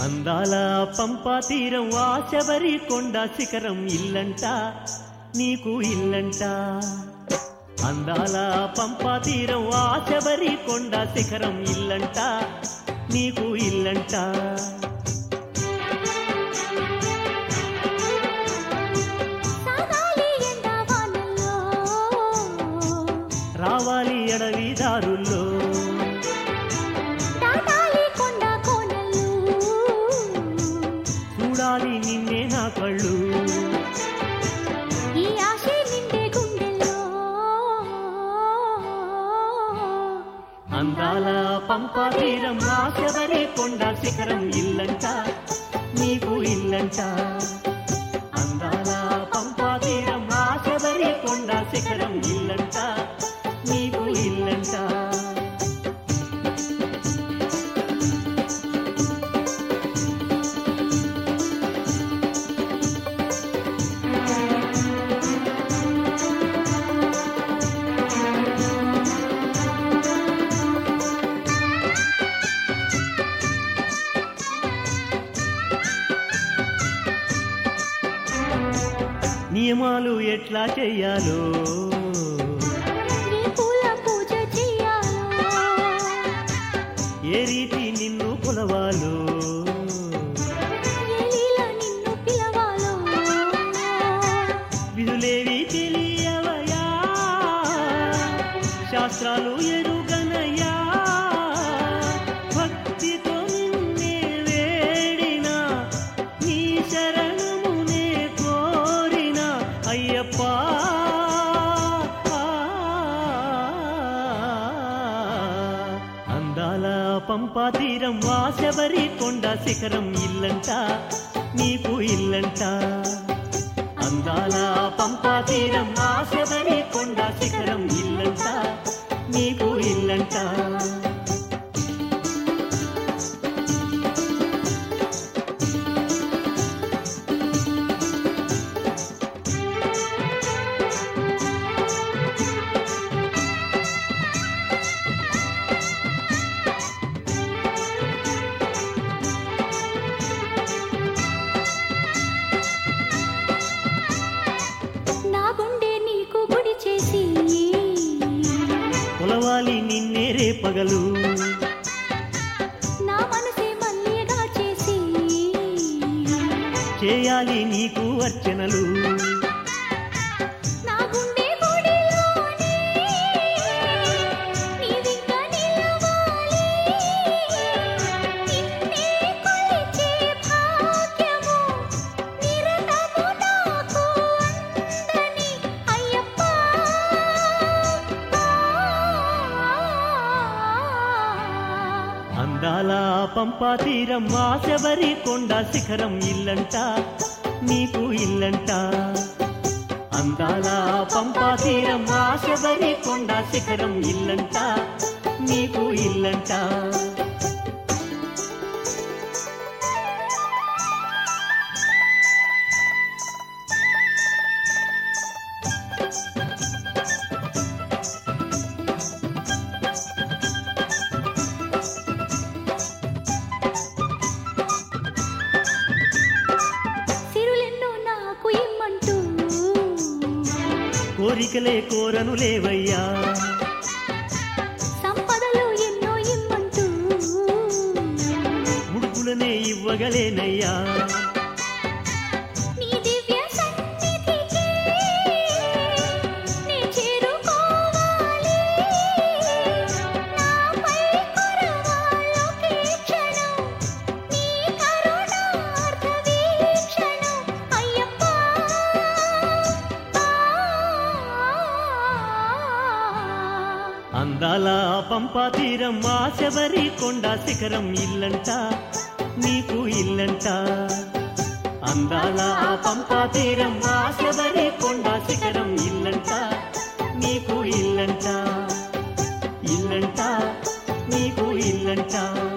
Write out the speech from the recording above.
అందాల పంపా తీరం ఆ శబరి కొండ శిఖరం ఇల్లంట నీకు ఇల్లంట అందాల పంపా తీరం ఆ శబరి కొండ శిఖరం ఇల్లంట నీకు ఇల్లంట సాగాలి ఎండావానల్లో రావాలి అడవి దారుల్లో దాటాలి కొండ కోనలు చూడాలి నిన్నే నా కళ్ళు ఈ ఆశే నిండే గుండెల్లో అందాల పంపా తీరం ఆ శబరి కొండ శిఖరం ఇల్లంట నీకు ఇల్లంట అందాల పంపా తీరం ఆ శబరి కొండ శిఖరం ఇల్లంట నీకు ఇల్లంట నియమాలు ఎట్లా చెయ్యాలో ఏ పూల పూజ చెయ్యాలో ఏ రీతి నిన్ను కొలవాలో ఏ లీల నిన్ను పిలవాలో విధులేవి తెలియవయా శాస్త్రాలు ఎరుగనయ్యా భక్తితో నిన్నే వేడిన నీ శరణమునే కోరిన అయ్యప్ప అందాల పంపా తీరం వాసవరి కొండ శిఖరం ఇల్లంట నీకు ఇల్లంట అందాల పంపా తీరం ఆశబరి కొండ శిఖరం ఇల్లంట నీకు ఇల్లంట నా గుండె నీకు గుడి చేసి కొలవాలి నిన్నే రేపగలు నా మనసే మల్లిగా చేసి చేయాలి నీకు అర్చనలు నా గుండె గుడిలోనే నీవింక నిలవాలి నిన్నే కొలిచే భాగ్యము నిరతము నాకు అందని అయ్యప్ప అందాల పంపా తీరం ఆశబరి కొండ శిఖరం ఇల్లంట నీకు ఇల్లంట అందాల పంపా తీరం ఆశబరి కొండ శిఖరం ఇల్లంట నీకు ఇల్లంట సిరులెన్నో నాకు ఇమ్మంటూ కోరికలే కోరను లేవయ్యా సంపదలు ఎన్నో ఇమ్మంటూ ముడుపులనే ఇవ్వగలేనయ్యా నీ దివ్య సన్నిధికి నే చేరుకోవాలి నాపై కురవాలోకి క్షణం నీ కరుణార్థ వీక్షణం అయ్యప్ప అందాల పంపా తీరం ఆశబరి కొండ శిఖరం ఇల్లంట నీకు ఇల్లంట అందాల పంపా తీరం ఆశబరి కొండ శిఖరం ఇల్లంట నీకు ఇల్లంట ఇల్లంట నీకు ఇల్లంట